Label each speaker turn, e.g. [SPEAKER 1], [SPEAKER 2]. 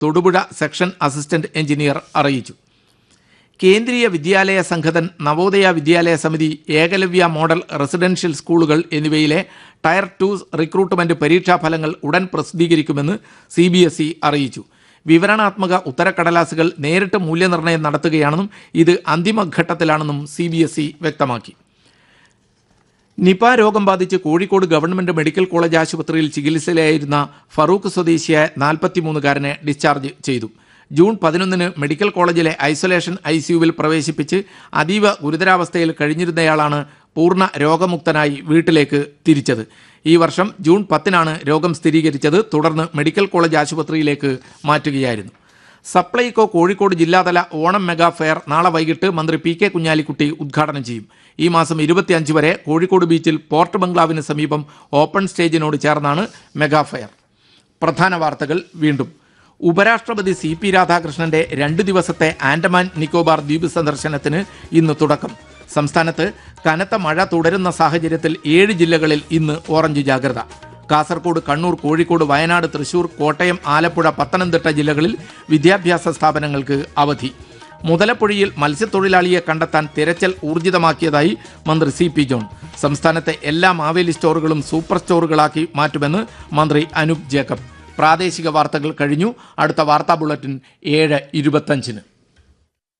[SPEAKER 1] Thodupuzha section assistant engineer അറിയിച്ചു കേന്ദ്രീയ വിദ്യാലയ സംഘതൻ നവോദയ വിദ്യാലയ സമിതി ഏകലവ്യ മോഡൽ റെസിഡൻഷ്യൽ സ്കൂളുകൾ എന്നിവയിലെ ടയർ ടു റിക്രൂട്ട്മെന്റ് പരീക്ഷാഫലങ്ങൾ ഉടൻ പ്രസിദ്ധീകരിക്കുമെന്ന് സി ബി എസ് ഇ അറിയിച്ചു വിവരണാത്മക ഉത്തരക്കടലാസുകൾ നേരിട്ട് മൂല്യനിർണ്ണയം നടത്തുകയാണെന്നും ഇത് അന്തിമഘട്ടത്തിലാണെന്നും സി ബി എസ് ഇ വ്യക്തമാക്കി നിപ രോഗം ബാധിച്ച് കോഴിക്കോട് ഗവൺമെന്റ് മെഡിക്കൽ കോളേജ് ആശുപത്രിയിൽ ചികിത്സയിലായിരുന്ന ഫറൂഖ് സ്വദേശിയായ നാൽപ്പത്തിമൂന്നുകാരനെ ഡിസ്ചാർജ് ചെയ്തു ജൂൺ പതിനൊന്നിന് മെഡിക്കൽ കോളേജിലെ ഐസൊലേഷൻ ഐ സിയുവിൽ പ്രവേശിപ്പിച്ച് അതീവ ഗുരുതരാവസ്ഥയിൽ കഴിഞ്ഞിരുന്നയാളാണ് പൂർണ്ണ രോഗമുക്തനായി വീട്ടിലേക്ക് തിരിച്ചത് ഈ വർഷം ജൂൺ പത്തിനാണ് രോഗം സ്ഥിരീകരിച്ചത് തുടർന്ന് മെഡിക്കൽ കോളേജ് ആശുപത്രിയിലേക്ക് മാറ്റുകയായിരുന്നു സപ്ലൈകോ കോഴിക്കോട് ജില്ലാതല ഓണം മെഗാ ഫെയർ നാളെ വൈകിട്ട് മന്ത്രി പി കെ കുഞ്ഞാലിക്കുട്ടി ഉദ്ഘാടനം ചെയ്യും ഈ മാസം ഇരുപത്തിയഞ്ച് വരെ കോഴിക്കോട് ബീച്ചിൽ പോർട്ട് ബംഗ്ലാവിന് സമീപം ഓപ്പൺ സ്റ്റേജിനോട് ചേർന്നാണ് മെഗാ ഫെയർ പ്രധാന വാർത്തകൾ വീണ്ടും ഉപരാഷ്ട്രപതി സി പി രാധാകൃഷ്ണന്റെ രണ്ട് ദിവസത്തെ ആൻഡമാൻ നിക്കോബാർ ദ്വീപ് സന്ദർശനത്തിന് ഇന്ന് തുടക്കം സംസ്ഥാനത്ത് കനത്ത മഴ തുടരുന്ന സാഹചര്യത്തിൽ ഏഴ് ജില്ലകളിൽ ഇന്ന് ഓറഞ്ച് ജാഗ്രത കാസർഗോഡ് കണ്ണൂർ കോഴിക്കോട് വയനാട് തൃശൂർ കോട്ടയം ആലപ്പുഴ പത്തനംതിട്ട ജില്ലകളിൽ വിദ്യാഭ്യാസ സ്ഥാപനങ്ങൾക്ക് അവധി മുതലപ്പുഴയിൽ മത്സ്യത്തൊഴിലാളിയെ കണ്ടെത്താൻ തിരച്ചിൽ ഊർജിതമാക്കിയതായി മന്ത്രി സി പി ജോൺ സംസ്ഥാനത്തെ എല്ലാ മാവേലി സ്റ്റോറുകളും സൂപ്പർ സ്റ്റോറുകളാക്കി മാറ്റുമെന്ന് മന്ത്രി അനൂപ് ജേക്കബ് പ്രാദേശിക വാർത്തകൾ കഴിഞ്ഞു അടുത്ത വാർത്താ ബുള്ളറ്റിൻ ഏഴ് ഇരുപത്തഞ്ചിന്